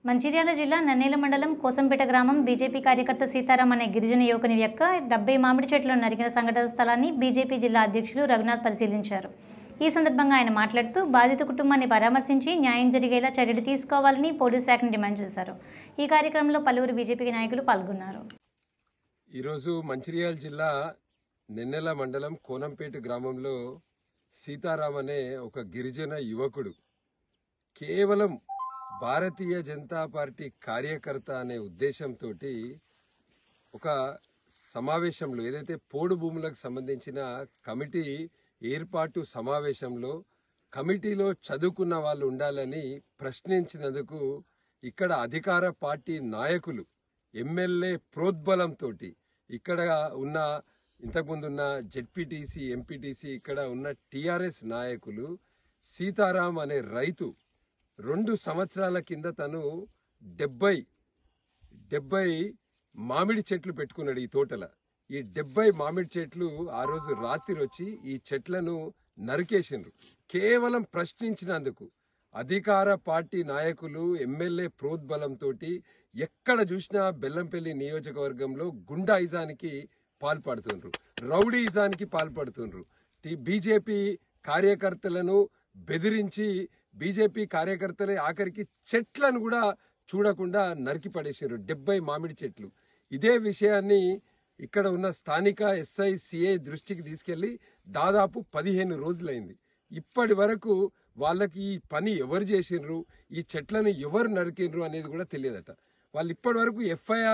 మంచిర్యాల జిల్లా నన్నేల మండలం కోసంపేట గ్రామం బీజేపీ కార్యకర్త సీతారాం అనే గిరిజన యువకుని యొక్క డెబ్బై మామిడి చెట్లను నరికిన సంఘటన స్థలాన్ని బీజేపీ జిల్లా అధ్యక్షులు రఘునాథ్ పరిశీలించారు ఈ సందర్భంగా ఆయన మాట్లాడుతూ బాధిత కుటుంబాన్ని పరామర్శించి న్యాయం జరిగేలా చర్యలు తీసుకోవాలని పోలీస్ శాఖను డిమాండ్ చేశారు ఈ కార్యక్రమంలో పలువురు బీజేపీ నాయకులు పాల్గొన్నారు ఈరోజు మంచిర్యాల జిల్లా నెన్నెల మండలం కోనంపేట గ్రామంలో సీతారాం అనే ఒక గిరిజన యువకుడు కేవలం భారతీయ జనతా పార్టీ కార్యకర్త అనే ఉద్దేశంతో ఒక సమావేశంలో ఏదైతే పోడు భూములకు సంబంధించిన కమిటీ ఏర్పాటు సమావేశంలో కమిటీలో చదువుకున్న వాళ్ళు ఉండాలని ప్రశ్నించినందుకు ఇక్కడ అధికార పార్టీ నాయకులు ఎమ్మెల్యే ప్రోద్బలంతో ఇక్కడ ఉన్న ఇంతకుముందున్న జెడ్పీటీసీ ఎంపీటీసీ ఇక్కడ ఉన్న టిఆర్ఎస్ నాయకులు సీతారాం అనే రైతు రెండు సంవత్సరాల కింద తను డెబ్బై డెబ్బై మామిడి చెట్లు పెట్టుకున్నాడు ఈ తోటల ఈ డెబ్బై మామిడి చెట్లు ఆ రోజు రాత్రి వచ్చి ఈ చెట్లను నరికేసిండ్రు కేవలం ప్రశ్నించినందుకు అధికార పార్టీ నాయకులు ఎమ్మెల్యే ప్రోద్బలంతో ఎక్కడ చూసినా బెల్లంపల్లి నియోజకవర్గంలో గుండాయిజానికి పాల్పడుతుండ్రు రౌడీయిజానికి పాల్పడుతుండ్రు టి- బీజేపీ కార్యకర్తలను బెదిరించి బీజేపీ కార్యకర్తలే ఆఖరికి చెట్లను కూడా చూడకుండా నరికి పడేసారు డెబ్బై మామిడి చెట్లు ఇదే విషయాన్ని ఇక్కడ ఉన్న స్థానిక ఎస్ఐ సిఐ దృష్టికి తీసుకెళ్లి దాదాపు పదిహేను రోజులైంది ఇప్పటి వరకు వాళ్ళకి ఈ పని ఎవరు చేసిండ్రు ఈ చెట్లను ఎవరు నరికిండ్రు అనేది కూడా తెలియదట వాళ్ళు ఇప్పటి వరకు ఎఫ్ఐఆర్